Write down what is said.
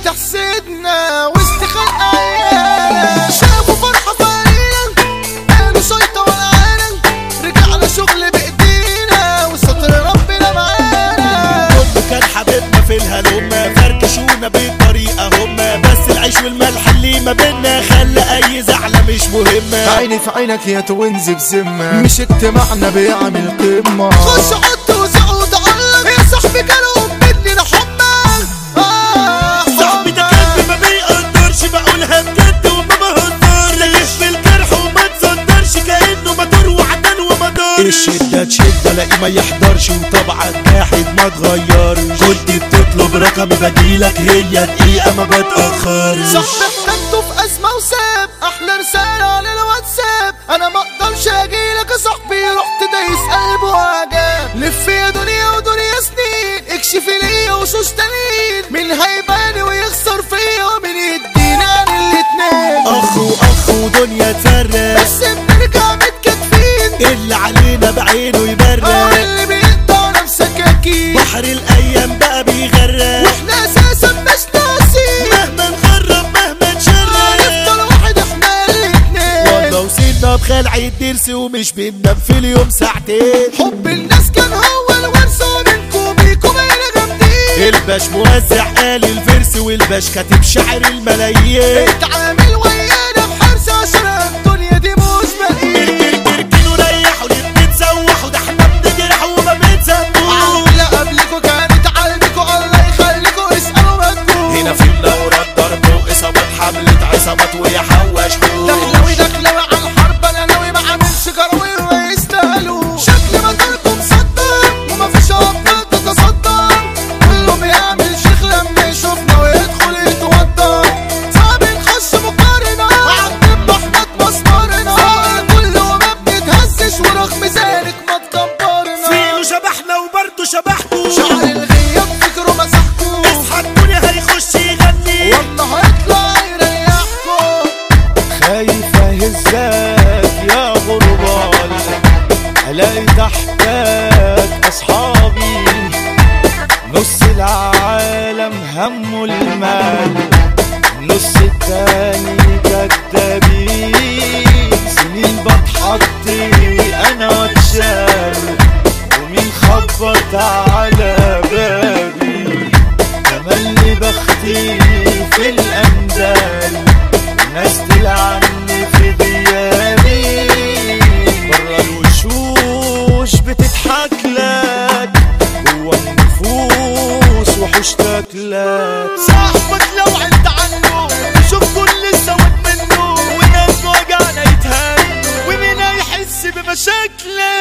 بتحسدنا وسط خلق عيال شافوا فرحة فارينا قالوا شيطة والعالم رجعنا شغل بايدينا وستر ربنا معانا كله كان حبيبنا في الهلومة فركشونا بالطريقة هما بس العيش والملح اللي ما بينا خلى أي زعلة مش مهمة عيني في عينك يا توينز بذمة مش اجتماعنا بيعمل قمة خش حط وزعود علم يا صاحبي كانوا مني حمى آه صاحبي ده كلب ما بيقدرش بقولها بجد وما بهزرش لكن في الجرح وما تصدرش كأنه مدور وعدان ومدار الشدة تشد الاقي ما يحضرش وطبعا واحد ما تغيرش كنت بتطلب رقمي بديلك هي دقيقة ما بتأخرش صاحبي احتجته في ازمه وساب احلى رساله على الواتساب انا ما اقدرش اجيلك يا صاحبي رحت دايس قلبه وعجاب لف يا دنيا ودنيا سنين اكشفي ليا وشوش تانيين مين هيباني ويخسر فيا ومين يديني عن الاتنين اخ واخ ودنيا تسرق بس بنرجع متكاتفين اللي علينا بعينه اه يبرق اللي بيقطعنا بسكاكين بحر الايام بقى بيغرق واحنا اساسا مش ناسين مهما نخرب مهما نشرق هنفضل واحد احنا الاتنين والله وصلنا بخلع الدرس ومش بننام في اليوم ساعتين حب الناس كان هو الورث ومنكم بيكم انا جامدين الباش موزع قال الفرس والباش كاتب شعر الملايين اتعامل ويانا بحرص عشان الدنيا دي مش باقيين تركنوا ريحوا اللي بتتسوحوا ده احنا بنجرح وما بنسموش عاملة قبلكوا كانت علمكوا الله يخليكوا اسألوا ما تجوش هنا في منورات ضرب واصابات حملة عصابات ويحوش دخلوي دخلوي على الحرب انا ناوي ما اعملش كروي وما يستاهلوا شكل مكانكم صدق ومفيش ابطال تتصدر كله بيعمل شيخ لما يشوفنا ويدخل يتوضى صعب نخش مقارنة عبد احمد مسمارنا كله ما بنتهزش ورغم ذلك ما تكبرنا فينه شبحنا وبرضه شبحكوا شعر الغياب فكره مسحكوا اصحى الدنيا هيخش يغني والله هيطلع يريحكم خايف اهزك يا غربال الاقي تحتك اصحابي نص العالم همه المال نص التاني كدابين سنين بتحط انا واتشال ومين خبط على بابي تملي بختي في الاندال ناس تلعني في غيابي برا الوشوش بتضحك لك جوا النفوس وحوش تاكلك صاحبك لو عدت عنه شوف كل السواد منه وناس وجعنا يتهان ومين هيحس بمشاكلك